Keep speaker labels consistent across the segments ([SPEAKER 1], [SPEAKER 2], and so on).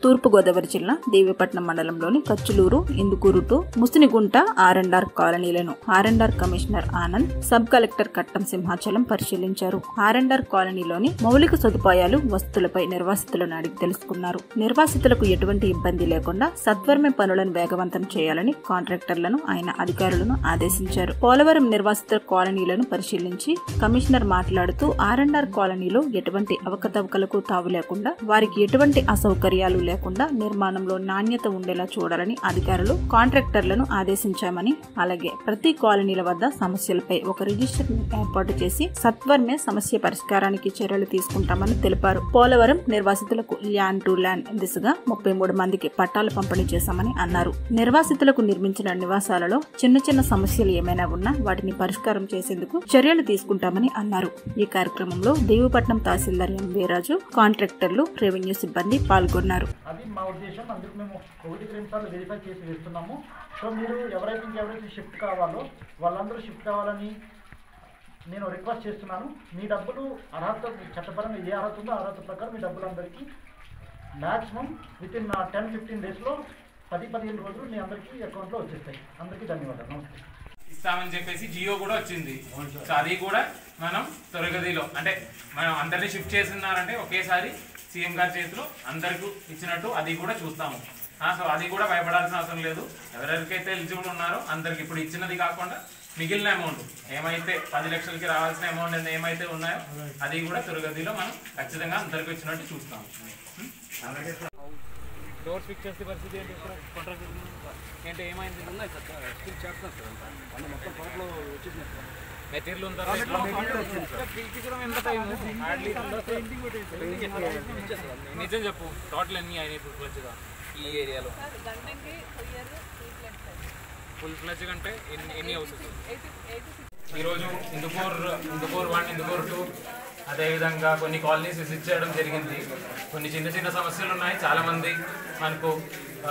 [SPEAKER 1] తూర్పుగోదావరి జిల్లా దేవీపట్నం మండలంలోని Kachchuluru Indukuru to Musinigunta R and R కాలనీలను R and R commissioner Anand sub collector Kattam Simhachalam పరిశీలించారు ఆర్ అండ్ ఆర్ కాలనీలోని మౌలిక సదుపాయాలు వస్తువులపై నిర్వాసితులను అడిగి తెలుసుకున్నారు నిర్వాసితులకు ఎటువంటి ఇబ్బంది లేకుండా సత్వరమే పనులను వేగవంతం చేయాలని కాంట్రాక్టర్లను ఆయన అధికారులను ఆదేశించారు పోలవరం నిర్వాసిత కాలనీలను పరిశీలించి కమిషనర్ మాట్లాడుతూ ఆర్ అండ్ ఆర్ కాలనీలో ఎటువంటి అవకతవకలకు తావు లేకుండా వారికి ఎటువంటి అసౌకర్యాలు లేకుండా నిర్మాణంలో నాణ్యత ఉండేలా చూడాలని అధికారులు కాంట్రాక్టర్లను ఆదేశించామని అలాగే ప్రతి కాలనీల వద్ద సమస్యలపై ఒక రిజిస్టర్ ఏర్పాటు చేసి సత్వరమే సమస్య పరిష్కారానికి చర్యలు తీసుకుంటామని తెలిపారు పోలవరం నిర్వాసితులకు ల్యాండ్ టు ల్యాండ్ దిశగా ముప్పై మూడు మందికి పట్టాలు పంపిణీ చేశామని అన్నారు నిర్వాసితులకు నిర్మించిన నివాసాలలో చిన్న చిన్న సమస్యలు ఏమైనా ఉన్నా వాటిని పరిష్కారం చేసేందుకు చర్యలు తీసుకుంటామని అన్నారు ఈ కార్యక్రమంలో దేవీపట్నం తహసీల్దార్ ఎం వీరాజు కాంట్రాక్టర్లు రెవెన్యూ సిబ్బంది పాల్గొన్నారు
[SPEAKER 2] అది మా ఉద్దేశం అందుకు మేము ఒకటి రెండు సార్లు వెరిఫై చేసి వేస్తున్నాము సో మీరు ఎవరైతే ఇంకెవరైతే షిఫ్ట్ కావాలో వాళ్ళందరూ షిఫ్ట్ కావాలని నేను రిక్వెస్ట్ చేస్తున్నాను మీ డబ్బులు అర్హత చట్టపరంగా ఏ అర్హత ఉందో ఆ అర్హత ప్రకారం మీ డబ్బులు అందరికీ maximum within ten fifteen డేస్లో పది పదిహేను రోజులు మీ అందరికీ అకౌంట్లో వచ్చేస్తాయి అందరికీ ధన్యవాదాలు నమస్తే
[SPEAKER 3] ఇస్తామని చెప్పేసి జియో కూడా వచ్చింది సో అది కూడా మనం త్వరగతిలో అంటే మనం అందరినీ షిఫ్ట్ చేస్తున్నారంటే ఒకేసారి సీఎం గారి చేతిలో అందరికీ ఇచ్చినట్టు అది కూడా చూస్తాము ఆ, సో అది కూడా భయపడాల్సిన అవసరం లేదు ఎవరెవరికైతే ఎలిజిబుల్ ఉన్నారో అందరికి ఇప్పుడు ఇచ్చినది కాకుండా మిగిలిన అమౌంట్ ఏమైతే పది లక్షలకి రావాల్సిన అమౌంట్ ఏమైతే ఉన్నాయో అది కూడా త్వరగతిలో మనం ఖచ్చితంగా అందరికి ఇచ్చినట్టు చూస్తాము డోర్స్ ఫిక్స్ చేసే పరిస్థితి ఏంటి ఇక్కడ కాంట్రాక్ట్ ఏంటి ఏమైంది ఉన్నాయి సార్ స్టిల్ చేస్తున్నారు సార్ అంటే మొత్తం టోటల్ వచ్చింది మెటీరియల్ ఉందా పిలిపించడం ఎంత టైం హార్డ్లీ నిజం చెప్పు టోటల్ ఎన్ని అయినాయి ఇప్పుడు ఫ్లెజ్గా ఈ ఏరియాలో ఫుల్ ఫ్లెజ్ అంటే ఎన్ని ఎన్ని హౌసెస్ ఈరోజు ఇందుకూర్ ఇందుకూర్ వన్ ఇందుకూర్ టూ అదేవిధంగా కొన్ని కాలనీస్ విజిట్ చేయడం జరిగింది కొన్ని చిన్న చిన్న సమస్యలు ఉన్నాయి చాలామంది మనకు ఆ,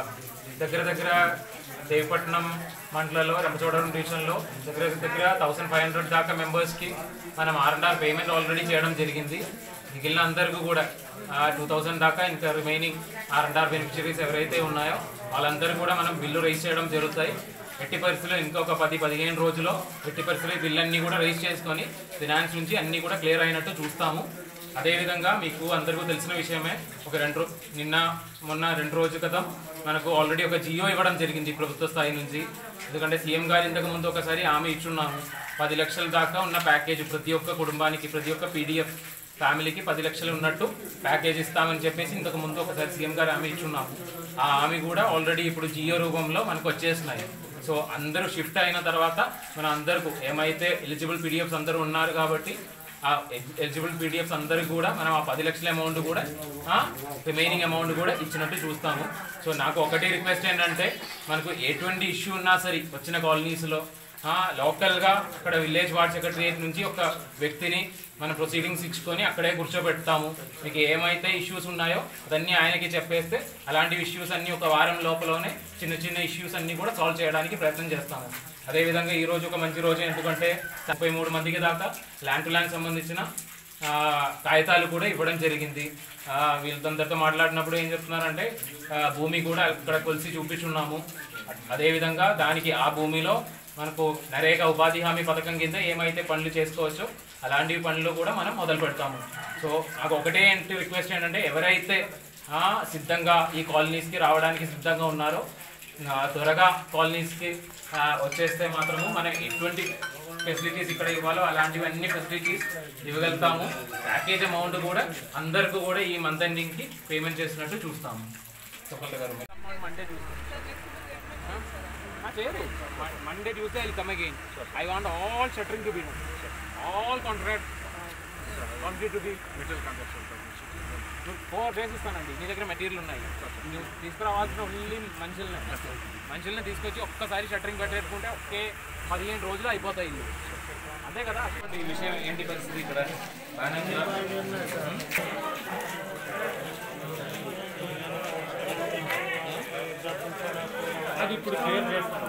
[SPEAKER 3] దగ్గర దగ్గర దేవపట్నం మండలంలో రంపచోడవరం డివిజన్లో దగ్గర దగ్గర థౌసండ్ ఫైవ్ హండ్రెడ్ దాకా మెంబర్స్కి మనం R and R payment already చేయడం జరిగింది మిగిలిన అందరికీ కూడా టూ థౌసండ్ దాకా ఇంకా remaining R and R beneficiaries ఎవరైతే ఉన్నాయో వాళ్ళందరూ కూడా మనం బిల్లు రైజ్ చేయడం జరుగుతాయి ఎట్టి పరిస్థితుల్లో ఇంకొక పది పదిహేను రోజుల్లో ఎట్టి పరిస్థితుల్లో ఈ బిల్ అన్ని కూడా రైజ్ చేసుకొని ఫినాన్స్ నుంచి అన్ని కూడా క్లియర్ అయినట్టు చూస్తాము అదేవిధంగా మీకు అందరికీ తెలిసిన విషయమే ఒక రెండు రో నిన్న మొన్న రెండు రోజుల క్రితం మనకు ఆల్రెడీ ఒక జియో ఇవ్వడం జరిగింది ప్రభుత్వ స్థాయి నుంచి ఎందుకంటే సీఎం గారు ఇంతకు ముందు ఒకసారి హామీ ఇచ్చున్నాము పది లక్షల దాకా ఉన్న ప్యాకేజ్ ప్రతి ఒక్క కుటుంబానికి ప్రతి ఒక్క పీడిఎఫ్ ఫ్యామిలీకి పది లక్షలు ఉన్నట్టు ప్యాకేజ్ ఇస్తామని చెప్పేసి ఇంతకు ముందు ఒకసారి సీఎం గారు హామీ ఇచ్చున్నాము ఆ హామీ కూడా ఆల్రెడీ ఇప్పుడు జియో రూపంలో మనకు వచ్చేసినాయి సో అందరూ షిఫ్ట్ అయిన తర్వాత మన అందరికీ ఏమైతే ఎలిజిబుల్ పీడిఎఫ్స్ అందరూ ఉన్నారు కాబట్టి ఆ ఎలిజిబుల్ పీడిఎఫ్స్ అందరికి కూడా మనం ఆ పది లక్షల అమౌంట్ కూడా రిమైనింగ్ అమౌంట్ కూడా ఇచ్చినట్టు చూస్తాము సో నాకు ఒకటి రిక్వెస్ట్ ఏంటంటే మనకు ఎటువంటి ఇష్యూ ఉన్నా సరే వచ్చిన కాలనీస్లో లోకల్గా అక్కడ విలేజ్ వార్డ్ సెక్రటరియట్ నుంచి ఒక వ్యక్తిని మన ప్రొసీడింగ్స్ ఇచ్చుకొని అక్కడే కూర్చోబెడతాము మీకు ఏమైతే ఇష్యూస్ ఉన్నాయో అదన్నీ ఆయనకి చెప్పేస్తే అలాంటి ఇష్యూస్ అన్నీ ఒక వారం లోపలనే చిన్న చిన్న ఇష్యూస్ అన్నీ కూడా సాల్వ్ చేయడానికి ప్రయత్నం చేస్తాము అదేవిధంగా ఈ రోజు ఒక మంచి రోజు ఎందుకంటే ముప్పై మూడు మందికి దాకా ల్యాండ్ టు ల్యాండ్ సంబంధించిన ఆ, కాగితాలు కూడా ఇవ్వడం జరిగింది ఆ, వీళ్ళందరితో మాట్లాడినప్పుడు ఏం చెప్తున్నారంటే ఆ, భూమి కూడా ఇక్కడ కొలిసి చూపించున్నాము అదేవిధంగా దానికి ఆ భూమిలో మనకు నరేగా ఉపాధి హామీ పథకం కింద ఏమైతే పనులు చేసుకోవచ్చో అలాంటి పనులు కూడా మనం మొదలు పెడతాము సో నాకు ఒకటే ఏంటి రిక్వెస్ట్ ఏంటంటే ఎవరైతే ఆ, సిద్ధంగా ఈ కాలనీస్కి రావడానికి సిద్ధంగా ఉన్నారో ఆ, త్వరగా కాలనీస్కి ఆ, వచ్చేస్తే మాత్రము మనం ఎటువంటి ఫెసిలిటీస్ ఇక్కడ ఇవ్వాలో అలాంటివన్నీ ఫెసిలిటీస్ ఇవ్వగలుగుతాము ప్యాకేజ్ అమౌంట్ కూడా అందరికీ కూడా ఈ మంత్ ఎండింగ్కి పేమెంట్ చేసినట్టు చూస్తాము చెప్పండి గారు మండే చేయరు Monday Tuesday I come again I want all shuttering to be all contract contract to be material contract four days ఇస్తానండి మీ దగ్గర మెటీరియల్ ఉన్నాయి నువ్వు తీసుకురావాల్సిన ఓన్లీ మనుషులనే మనుషుల్ని తీసుకొచ్చి ఒక్కసారి షట్టరింగ్ కట్టేసుకుంటే ఒకే పదిహేను రోజులు అయిపోతాయి ఇల్లు అంతే కదా అటువంటి ఈ విషయం ఏంటి పరిస్థితి ఇక్కడ బాగానే ఉందా? అది ఇప్పుడు క్లియర్ చేస్తాం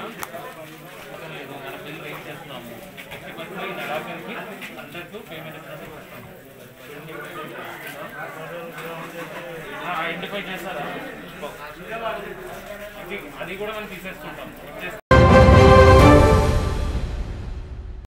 [SPEAKER 3] మన బిల్ రేట్ చేస్తున్నాము ఎట్టి పరిస్థితుల్లో ఈ నడాకరికి అందరికీ పేమెంట్ ఇచ్చినట్టు చేస్తాము. ఆ, ఎండ్ నోటిఫై చేస్తారా అది అది కూడా మనం తీసేసుకుంటాం